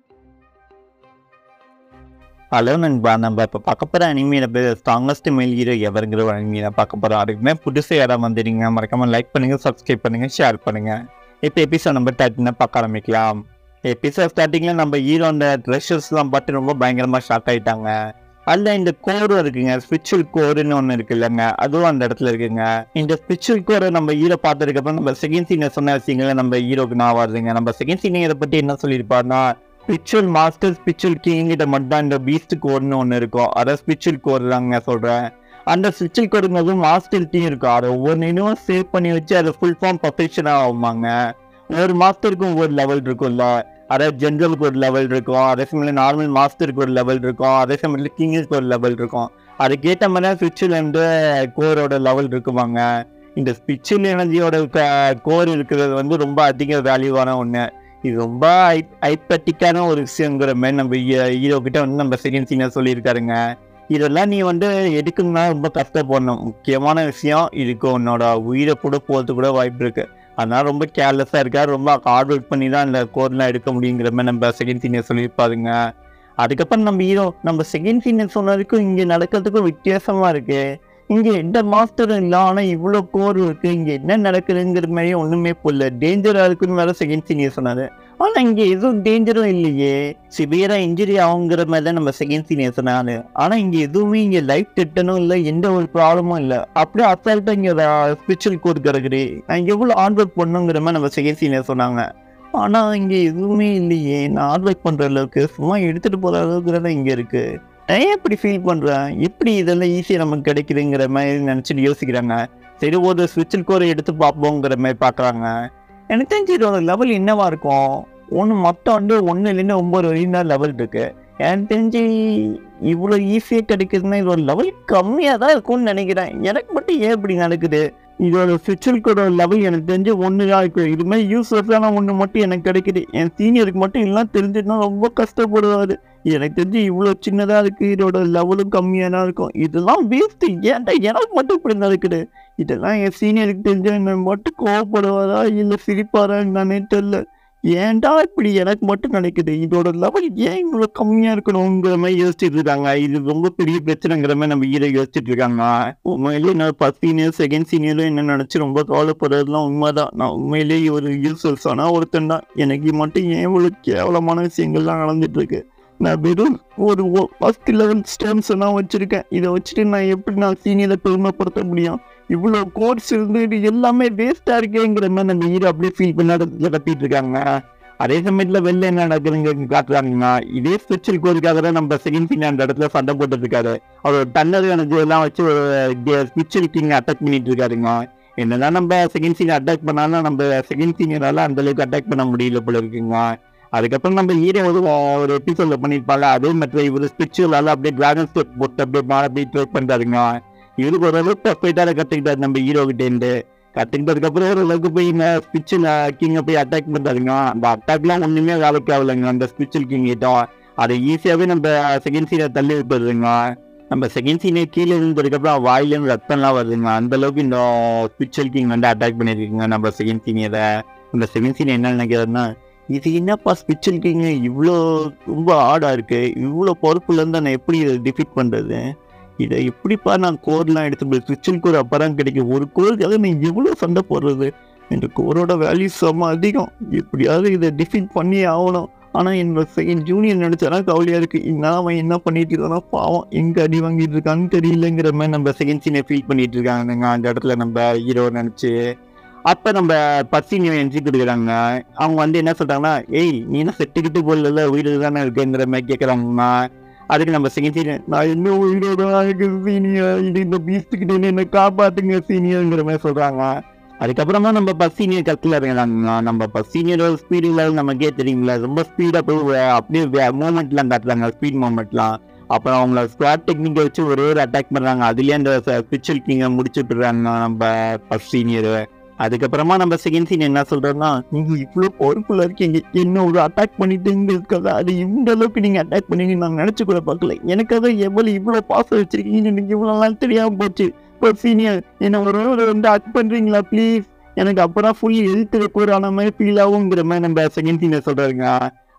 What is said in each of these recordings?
hello நண்பா நம்ம இப்போ பார்க்க போகிற அனிமையில பேர் ஸ்ட்ராங்கஸ்ட் மேல் ஹீரோ எவருங்கிற ஒரு அனிமையை பார்க்க போகிறோம் அதுக்குமே புதுசு யாராவது வந்துடுங்க மறக்காம லைக் பண்ணுங்க சப்ஸ்கிரைப் பண்ணுங்க ஷேர் பண்ணுங்க இப்போ எபிசோட் நம்பர் தேர்ட்டினா பார்க்க ஆரம்பிக்கலாம் எபிசோட் ஸ்டார்டிங்கில் நம்ம ஹீரோ அந்த ட்ரெஷர்ஸ்லாம் பார்த்து ரொம்ப பயங்கரமாக ஷாக் ஆயிட்டாங்க அதில் இந்த கோரும் இருக்குங்க ஸ்பிரிச்சுவல் கோருன்னு ஒன்று இருக்கு இல்லைங்க அதுவும் அந்த இடத்துல இருக்குங்க இந்த ஸ்பிரிச்சுவல் கோரை நம்ம ஹீரோ பார்த்ததுக்கப்புறம் நம்ம செகண்ட் சீனை சொன்ன விஷயங்களை நம்ம ஹீரோக்கு நான் வருதுங்க நம்ம செகண்ட் சீனை இதை பற்றி என்ன சொல்லியிருப்பாருன்னா ஸ்பிரிச்சுவல் மாஸ்டர் ஸ்பிரிச்சுவல் கிங் கிட்ட மட்டும் தான் இந்த பீஸ்ட் கோர்னு ஒன்று இருக்கும் அதை ஸ்பிரிச்சுவல் கோர் தாங்க சொல்கிறேன் அந்த ஸ்பிரிச்சுவல் கோருங்கிறது மாஸ்டர் டீம் இருக்கும் அதை ஒவ்வொன்றையும் சேவ் பண்ணி வச்சு அதை ஃபுல் ஃபார்ம் பர்ஃபெக்ஷனாக ஆகுமாங்க ஒரு மாஸ்டருக்கும் ஒவ்வொரு லெவல் இருக்கும்ல அதே ஜென்ரலுக்கு ஒரு லெவல் இருக்கும் அதே சமயம் நார்மல் மாஸ்டருக்கு ஒரு லெவல் இருக்கும் அதே சமயத்தில் கிங்குக்கு ஒரு லெவல் இருக்கும் அதுக்கேற்ற மாதிரி தான் ஸ்பிரிச்சுவல் வந்து கோரோட லெவல் இருக்குமாங்க இந்த ஸ்பிரிச்சுவல் எனர்ஜியோட கோர் இருக்கிறது வந்து ரொம்ப அதிக வேல்யூவான ஒன்று இது ரொம்ப ஐப்பட்டிக்கான ஒரு விஷயங்கிற மாதிரி நம்ம ஹீரோ கிட்ட வந்து நம்ம செகண்ட் சீனியர் சொல்லியிருக்காருங்க இதெல்லாம் நீ வந்து எடுக்கணும்னா ரொம்ப கஷ்டப்படணும் முக்கியமான விஷயம் இதுக்கு உன்னோட உயிரை கூட போகிறது கூட வாய்ப்பு இருக்கு அதனால ரொம்ப கேர்லெஸ்ஸாக இருக்கா ரொம்ப ஹார்ட் ஒர்க் பண்ணி தான் இந்த கோர்லாம் எடுக்க முடியுங்கிற மாதிரி நம்ம செகண்ட் சீனியர் சொல்லியிருப்பாருங்க அதுக்கப்புறம் நம்ம ஹீரோ நம்ம செகண்ட் சீனியர் சொன்னதுக்கும் இங்கே நடக்கிறதுக்கும் வித்தியாசமாக இருக்கு இங்கே எந்த மாஸ்டரும் இல்லை ஆனால் இவ்வளோ கோர் இருக்கு இங்கே என்ன நடக்குதுங்கிற மாதிரி ஒன்றுமே புரியல டேஞ்சராக இருக்குன்னு வேற செகண்ட் சீனியர் சொன்னாரு ஆனால் இங்கே எதுவும் டேஞ்சரும் இல்லையே சிவியராக இன்ஜுரி ஆகுங்கிற மாதிரி தான் நம்ம செகண்ட் சீனியர் சொன்னாரு ஆனால் இங்கே எதுவுமே இங்கே லைஃப் திட்டனும் இல்லை எந்த ஒரு ப்ராப்ளமும் இல்லை அப்படியே அசால்ட்டாக இங்கே ஸ்பிரிச்சுவல் கோர் கிடக்குது நான் எவ்வளோ ஹார்ட் ஒர்க் பண்ணுங்கிற மாதிரி நம்ம செகண்ட் சீனியர் சொன்னாங்க ஆனால் இங்கே எதுவுமே இல்லையே நான் ஹார்ட் ஒர்க் பண்ணுற அளவுக்கு சும்மா எடுத்துகிட்டு போகிற அளவுக்கு தான் இங்கே இருக்குது நான் ஏன் இப்படி ஃபீல் பண்ணுறேன் எப்படி இதெல்லாம் ஈஸியாக நமக்கு கிடைக்குதுங்கிற மாதிரி நினச்சிட்டு யோசிக்கிறாங்க சரி ஒரு ஸ்விட்சில் கோரை எடுத்து பார்ப்போங்கிற மாதிரி பார்க்குறாங்க எனக்கு தெரிஞ்சு இதோட லெவல் என்னவா இருக்கும் ஒன்று மொத்தம் வந்து ஒன்றுலேருந்து ஒம்பது வரையும் தான் லெவல் இருக்கு எனக்கு தெரிஞ்சு இவ்வளோ ஈஸியாக கிடைக்குதுன்னா இதோட லெவல் கம்மியாக தான் இருக்கும்னு நினைக்கிறேன் எனக்கு மட்டும் ஏன் இப்படி நடக்குது இதோட ஸ்விட்சில் கோட லெவல் எனக்கு தெரிஞ்சு ஒன்று தான் இருக்கு இது மாதிரி யூஸ்லெஸ்ஸான ஒன்று மட்டும் எனக்கு கிடைக்குது என் சீனியருக்கு மட்டும் எல்லாம் தெரிஞ்சுட்டுனா ரொம்ப கஷ்டப்படுவாரு எனக்கு தெரிஞ்சு இவ்வளோ சின்னதாக இருக்குது இதோட லெவலும் கம்மியாக தான் இருக்கும் இதெல்லாம் வேஸ்ட்டு ஏன்டா எனக்கு மட்டும் இப்படி நடக்குது இதெல்லாம் என் சீனியருக்கு தெரிஞ்ச என்ன மட்டும் கோவப்படுவாரா இல்லை சிரிப்பாரா நானே தெரில ஏன்டா இப்படி எனக்கு மட்டும் நடக்குது இதோட லெவல் ஏன் இவ்வளோ கம்மியாக இருக்கணுங்கிற மாதிரி யோசிச்சுட்டு இருக்காங்க இது ரொம்ப பெரிய பிரச்சனைங்கிற மாதிரி நம்ம ஹீரோ யோசிச்சுட்டு இருக்காங்க உண்மையிலேயே நான் ஃபர்ஸ்ட் சீனியர் செகண்ட் சீனியரும் என்ன நினச்சி ரொம்ப கவலைப்படுறதுலாம் உண்மைதான் நான் உண்மையிலேயே ஒரு யூஸ்வல்ஸ் ஆனால் ஒருத்தன் தான் எனக்கு மட்டும் ஏன் இவ்வளோ கேவலமான விஷயங்கள்லாம் நடந்துட்டு இருக்கு நான் வெறும் ஒரு ஃபர்ஸ்ட் லெவல் ஸ்டெம்ஸ் எல்லாம் வச்சிருக்கேன் இதை வச்சுட்டு நான் எப்படி நான் சீனியரை பெருமைப்படுத்த முடியும் இவ்வளோ கோர்ஸ் இருந்து இது எல்லாமே வேஸ்டா இருக்கேங்கிற மாதிரி நம்ம ஹீரோ அப்படியே ஃபீல் பண்ணி கட்டிட்டு இருக்காங்க அதே சமயத்தில் வெளில என்ன நடக்குதுங்க காட்டுறாங்கன்னா இதே ஸ்பெஷல் கோருக்காக தான் நம்ம செகண்ட் சீன் அந்த இடத்துல சண்டை போட்டுட்டு இருக்காரு அவர் டன்னர் எனர்ஜி எல்லாம் வச்சு ஒரு ஸ்பெஷல் கிங் அட்டாக் பண்ணிட்டு இருக்காருங்க என்னதான் நம்ம செகண்ட் சீன் அட்டாக் பண்ணாலும் நம்ம செகண்ட் சீனியரால அந்த அளவுக்கு அட்டாக் பண்ண முடியல போல இருக்குங்க அதுக்கப்புறம் நம்ம ஹீரோ வந்து ஒரு எபிசோட்ல பண்ணிருப்பாங்க அதே மாதிரி இவர் ஸ்பிரிச்சுவலால அப்படியே டிராகன் ஸ்டெப் போட்டு அப்படியே மேல அப்படியே ட்ரை பண்றாருங்க இவருக்கு ஓரளவுக்கு பர்ஃபெக்டாக கற்றுக்கிட்டாரு நம்ம ஹீரோ கிட்ட இருந்து கற்றுக்கிட்டதுக்கு அப்புறம் ஓரளவுக்கு போய் ஸ்பிரிச்சுவல் கிங்கை போய் அட்டாக் பண்றாருங்க அந்த அட்டாக்லாம் ஒண்ணுமே வேலைக்கு ஆகலைங்க அந்த ஸ்பிரிச்சுவல் கிங் கிட்ட அதை ஈஸியாவே நம்ம செகண்ட் சீனை தள்ளி விட்டுருங்க நம்ம செகண்ட் சீனை கீழே இருந்ததுக்கப்புறம் வாயிலேருந்து ரத்தம்லாம் வருதுங்க அந்த அளவுக்கு இந்த ஸ்பிரிச்சுவல் கிங் வந்து அட்டாக் பண்ணிருக்கீங்க நம்ம செகண்ட் சீனியரை இந்த செகண்ட் சீன் என்ன நினைக்கிறதுன்னா இது என்னப்பா ஸ்பிரிச்சுவல் கிங் இவ்வளோ ரொம்ப ஆடாக இருக்கு இவ்வளோ பொறுப்புலேருந்து நான் எப்படி இதை டிஃபீட் பண்ணுறது இதை எப்படிப்பா நான் கோர்லாம் எடுத்து ஸ்பிரிச்சுவல் கோர் அப்போ தான் கிடைக்கும் ஒரு கோருக்காக நீ எவ்வளோ சண்டை போடுறது இந்த கோரோட வேல்யூ செம்ம அதிகம் எப்படியாவது இதை டிஃபீட் பண்ணி ஆகணும் ஆனால் என்னோட செகண்ட் ஜூனியர் நினச்சானா கவலையாக இருக்குது இன்னும் அவன் என்ன பண்ணிட்டு இருக்கானா பாவம் எங்கே அடி வாங்கிட்டு இருக்கான்னு தெரியலங்கிற மாதிரி நம்ம செகண்ட் சீனை ஃபீல் பண்ணிட்டு இருக்காங்க அந்த இடத்துல நம்ம ஹீரோ நினச்சி அப்போ நம்ம பசினி எஞ்சிட்டு இருக்கிறாங்க அவங்க வந்து என்ன சொல்கிறாங்கன்னா ஏய் நீ என்ன செட்டுக்கிட்டு போடல வீடு தானே இருக்குங்கிற மாதிரி கேட்குறாங்கம்மா அதுக்கு நம்ம செகண்ட் சீனியர் நான் இன்னும் உயிரோட இருக்கு சீனியர் இது இந்த பீஸ்ட்டுக்கிட்ட என்ன காப்பாத்துங்க சீனியர்ங்கிற மாதிரி சொல்கிறாங்க அதுக்கப்புறமா நம்ம பஸ் சீனியர் கத்தில் இறங்குறாங்க நம்ம பஸ் சீனியரோட ஸ்பீடு லெவல் நமக்கே தெரியுங்களா ரொம்ப ஸ்பீடாக போய் அப்படியே மூமெண்ட்லாம் காட்டுறாங்க ஸ்பீட் மூமெண்ட்லாம் அப்புறம் அவங்கள ஸ்குவாட் டெக்னிக்கை வச்சு ஒரே ஒரு அட்டாக் பண்ணுறாங்க அதுலேயே அந்த பிக்சர் கிங்கை முடிச்சு விட்டுறாங்க நம்ம ஃபர்ஸ்ட் சீனியர் அதுக்கப்புறமா நம்ம செகண்ட் சீன் என்ன சொல்றோம்னா நீங்க இவ்வளவு பொறுப்புல இருக்கீங்க என்ன ஒரு அட்டாக் பண்ணிட்டு இருக்காது அது இந்த அளவுக்கு நீங்க அட்டாக் பண்ணீங்க நான் நினைச்சு கூட பார்க்கல எனக்காக எவ்வளவு இவ்வளவு பாசம் வச்சிருக்கீங்க எனக்கு இவ்வளவு நாள் தெரியாம போச்சு இப்போ சீனியர் என்ன ஒரு ஒரு வந்து அக் பண்றீங்களா ப்ளீஸ் எனக்கு அப்பதான் ஃபுல் ஹெல்த் ரெக்கவர் ஆன மாதிரி ஃபீல் ஆகுங்கிற மாதிரி நம்ம செகண்ட் சீனியர் சொல்றாருங்க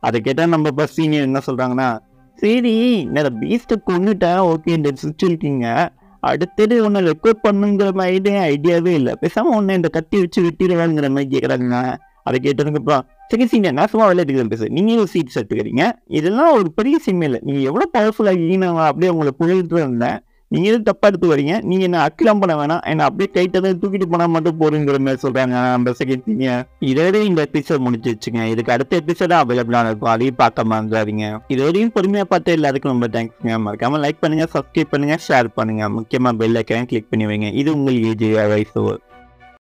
அதை கேட்டால் நம்ம பஸ் சீனியர் என்ன சொல்கிறாங்கன்னா சரி நான் பீஸ்ட்டை கொண்டுட்டேன் ஓகே இந்த சுச்சுவேஷங்க அடுத்தது உன்னை ரெக்கார்ட் பண்ணுங்கிற மாதிரி ஐடியாவே இல்லை பேசாமல் உன்னை இந்த கத்தி வச்சு வெட்டிடுவாங்கிற மாதிரி கேட்குறாங்க அதை கேட்டதுக்கப்புறம் சரி சீனியர் நான் சும்மா விளையாட்டுக்கு பேசு நீங்களும் சீட்ஸ் எடுத்துக்கிறீங்க இதெல்லாம் ஒரு பெரிய சிம்மே இல்லை நீங்கள் எவ்வளோ பவர்ஃபுல்லாக இருக்கீங்க நான் அப்படியே உங்களை புகழ்ந்து இருந்தேன் நீங்கள் எதுவும் தப்பாக எடுத்து வரீங்க நீங்கள் என்ன அக்கிலம் பண்ண வேணாம் என்ன அப்படியே டைட்டாக தான் தூக்கிட்டு போனால் மட்டும் போறீங்கிற மாதிரி சொல்கிறாங்க நம்ம செகண்ட் சீனியர் இதோட இந்த எபிசோட் முடிச்சு வச்சுங்க இதுக்கு அடுத்த எபிசோட அவைலபிளாக இருக்கும் அதையும் பார்க்க மறந்துடாதீங்க இது வரையும் பொறுமையாக பார்த்து எல்லாருக்கும் ரொம்ப தேங்க்ஸ்ங்க மறக்காம லைக் பண்ணுங்க சப்ஸ்கிரைப் பண்ணுங்க ஷேர் பண்ணுங்க முக்கியமாக பெல் ஐக்கனை கிளிக் பண்ணி வைங்க இது உங்கள் ஏஜி வயசு